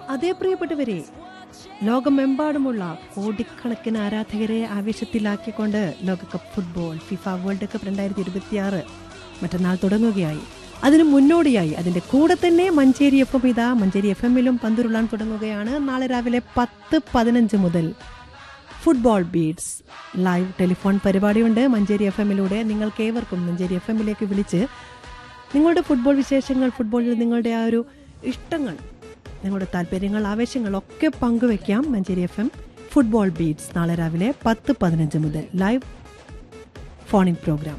അതേ പ്രിയപ്പെട്ടവരെ ലോകമെമ്പാടുമുള്ള കോടിക്കണക്കിന് ആരാധകരെ ആവേശത്തിലാക്കിക്കൊണ്ട് ലോകകപ്പ് ഫുട്ബോൾ ഫിഫ വേൾഡ് കപ്പ് രണ്ടായിരത്തി ഇരുപത്തിയാറ് മറ്റന്നാൾ തുടങ്ങുകയായി അതിന് മുന്നോടിയായി അതിന്റെ കൂടെ തന്നെ മഞ്ചേരി എഫ് എം ഇതാ മഞ്ചേരി എഫ് എമ്മിലും പന്തുരുളാൻ തുടങ്ങുകയാണ് നാളെ രാവിലെ പത്ത് പതിനഞ്ച് മുതൽ ഫുട്ബോൾ ബീഡ്സ് ലൈവ് ടെലിഫോൺ പരിപാടിയുണ്ട് മഞ്ചേരി എഫ് എമ്മിലൂടെ നിങ്ങൾക്ക് ഏവർക്കും മഞ്ചേരി എഫ് എമ്മിലേക്ക് വിളിച്ച് നിങ്ങളുടെ ഫുട്ബോൾ വിശേഷങ്ങൾ ഫുട്ബോളിൽ നിങ്ങളുടെ ആ ഒരു ഇഷ്ടങ്ങൾ നിങ്ങളുടെ താല്പര്യങ്ങൾ ആവേശങ്ങൾ ഒക്കെ പങ്കുവെക്കാം Manjeri F M football beats നാളെ രാവിലെ പത്ത് പതിനഞ്ച് മുതൽ live phone in programme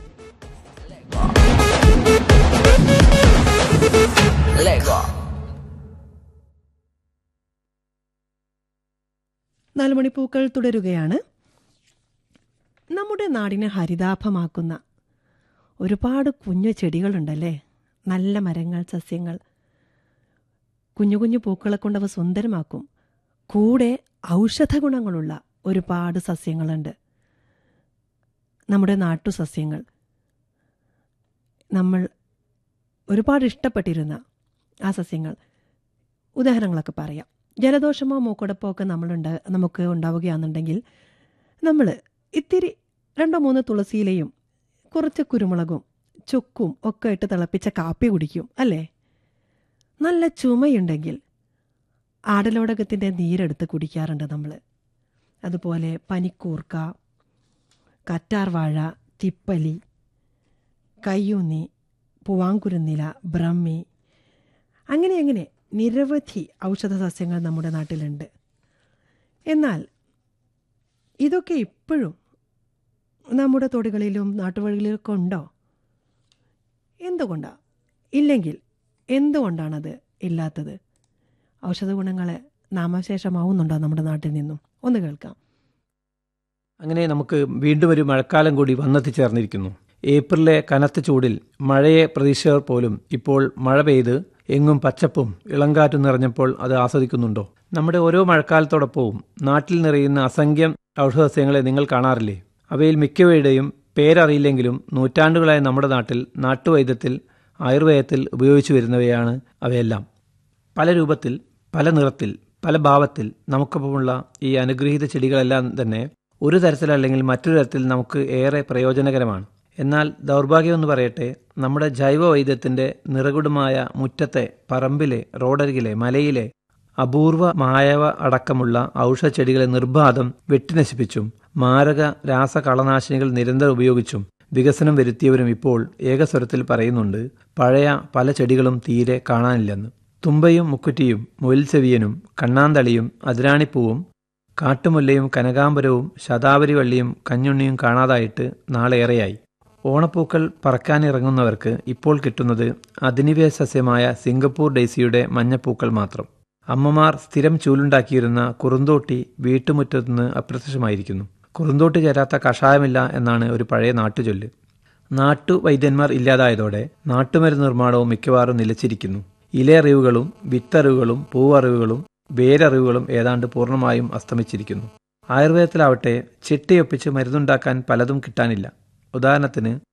Lego. നാല് മണിപ്പൂക്കൾ തുടരുകയാണ് നമ്മുടെ നാടിനെ ഹരിതാഭമാക്കുന്ന ഒരുപാട് കുഞ്ഞു ചെടികളുണ്ടല്ലേ നല്ല മരങ്ങൾ സസ്യങ്ങൾ കുഞ്ഞു കുഞ്ഞു പൂക്കളെ കൊണ്ടവ സുന്ദരമാക്കും കൂടെ ഔഷധ ഗുണങ്ങളുള്ള ഒരുപാട് സസ്യങ്ങളുണ്ട് നമ്മുടെ നാട്ടു സസ്യങ്ങൾ നമ്മൾ ഒരുപാട് ഇഷ്ടപ്പെട്ടിരുന്ന ആ സസ്യങ്ങൾ ഉദാഹരണങ്ങളൊക്കെ പറയാം ജലദോഷമോ മൂക്കടപ്പോ ഒക്കെ നമ്മളുണ്ട് നമുക്ക് ഉണ്ടാവുകയാണെന്നുണ്ടെങ്കിൽ നമ്മൾ ഇത്തിരി രണ്ടോ മൂന്നോ തുളസിയിലയും കുറച്ച് കുരുമുളകും ചുക്കും ഒക്കെ ഇട്ട് തിളപ്പിച്ച കാപ്പി കുടിക്കും അല്ലേ നല്ല ചുമയുണ്ടെങ്കിൽ ആടലോടകത്തിൻ്റെ നീരെടുത്ത് കുടിക്കാറുണ്ട് നമ്മൾ അതുപോലെ പനിക്കൂർക്ക കറ്റാർവാഴ തിപ്പലി കയ്യൂന്നി പൂവാങ്കുരുന്നില ബ്രഹ്മി അങ്ങനെ അങ്ങനെ നിരവധി ഔഷധ സസ്യങ്ങൾ നമ്മുടെ നാട്ടിലുണ്ട് എന്നാൽ ഇതൊക്കെ ഇപ്പോഴും നമ്മുടെ തൊടികളിലും നാട്ടുവഴികളിലൊക്കെ ഉണ്ടോ എന്തുകൊണ്ടാ ഇല്ലെങ്കിൽ എന്തുകൊണ്ടാണത് ഇല്ലാത്തത് ഔഷധ ഗുണങ്ങളെ നാമശേഷമാവുന്നുണ്ടോ നമ്മുടെ നാട്ടിൽ നിന്നും ഒന്ന് കേൾക്കാം അങ്ങനെ നമുക്ക് വീണ്ടും ഒരു മഴക്കാലം കൂടി വന്നെത്തിച്ചേർന്നിരിക്കുന്നു ഏപ്രിലെ കനത്ത ചൂടിൽ മഴയെ പ്രതീക്ഷിച്ചവർ പോലും ഇപ്പോൾ മഴ പെയ്ത് എങ്ങും പച്ചപ്പും ഇളങ്കാറ്റും നിറഞ്ഞപ്പോൾ അത് ആസ്വദിക്കുന്നുണ്ടോ നമ്മുടെ ഓരോ മഴക്കാലത്തോടൊപ്പവും നാട്ടിൽ നിറയുന്ന അസംഖ്യം ഔഷധസസ്യങ്ങളെ നിങ്ങൾ കാണാറില്ലേ അവയിൽ മിക്കവയുടെയും പേരറിയില്ലെങ്കിലും നൂറ്റാണ്ടുകളായി നമ്മുടെ നാട്ടിൽ നാട്ടുവൈദ്യത്തിൽ ആയുർവേദത്തിൽ ഉപയോഗിച്ചു വരുന്നവയാണ് അവയെല്ലാം പല രൂപത്തിൽ പല നിറത്തിൽ പല ഭാവത്തിൽ നമുക്കൊപ്പമുള്ള ഈ അനുഗ്രഹീത ചെടികളെല്ലാം തന്നെ ഒരു തരത്തിലല്ലെങ്കിൽ മറ്റൊരു തരത്തിൽ നമുക്ക് ഏറെ പ്രയോജനകരമാണ് എന്നാൽ ദൗർഭാഗ്യമെന്ന് പറയട്ടെ നമ്മുടെ ജൈവ വൈദ്യത്തിന്റെ നിറകുടമായ മുറ്റത്തെ പറമ്പിലെ റോഡരികിലെ മലയിലെ അപൂർവ മായവ അടക്കമുള്ള ഔഷധ ചെടികളെ നിർബാധം വെട്ടിനശിപ്പിച്ചും മാരക രാസകളനാശിനികൾ നിരന്തരം ഉപയോഗിച്ചും വികസനം വരുത്തിയവരും ഇപ്പോൾ ഏകസ്വരത്തിൽ പറയുന്നുണ്ട് പഴയ പല ചെടികളും തീരെ കാണാനില്ലെന്ന് തുമ്പയും മുക്കുറ്റിയും മുയൽച്ചെവിയനും കണ്ണാന്തളിയും അതിരാണിപ്പൂവും കാട്ടുമുല്ലയും കനകാംബരവും ശതാവരി വള്ളിയും കഞ്ഞുണ്ണിയും കാണാതായിട്ട് നാളേറെയായി ഓണപ്പൂക്കൾ പറക്കാനിറങ്ങുന്നവർക്ക് ഇപ്പോൾ കിട്ടുന്നത് അധിനിവേശ സസ്യമായ സിംഗപ്പൂർ ഡെയ്സിയുടെ മഞ്ഞപ്പൂക്കൾ മാത്രം അമ്മമാർ സ്ഥിരം ചൂലുണ്ടാക്കിയിരുന്ന കുറുന്തോട്ടി വീട്ടുമുറ്റത്തുനിന്ന് അപ്രത്യക്ഷമായിരിക്കുന്നു കുറുന്തോട്ടി ചേരാത്ത കഷായമില്ല എന്നാണ് ഒരു പഴയ നാട്ടുചൊല്ല് നാട്ടുവൈദ്യന്മാർ ഇല്ലാതായതോടെ നാട്ടുമരുന്ന് നിർമ്മാണവും മിക്കവാറും നിലച്ചിരിക്കുന്നു ഇലയറിവുകളും വിത്തറിവുകളും പൂവറിവുകളും വേരറിവുകളും ഏതാണ്ട് പൂർണ്ണമായും അസ്തമിച്ചിരിക്കുന്നു ആയുർവേദത്തിലാവട്ടെ ചിട്ടിയൊപ്പിച്ച് മരുന്നുണ്ടാക്കാൻ പലതും കിട്ടാനില്ല ഉദാഹരണത്തിന്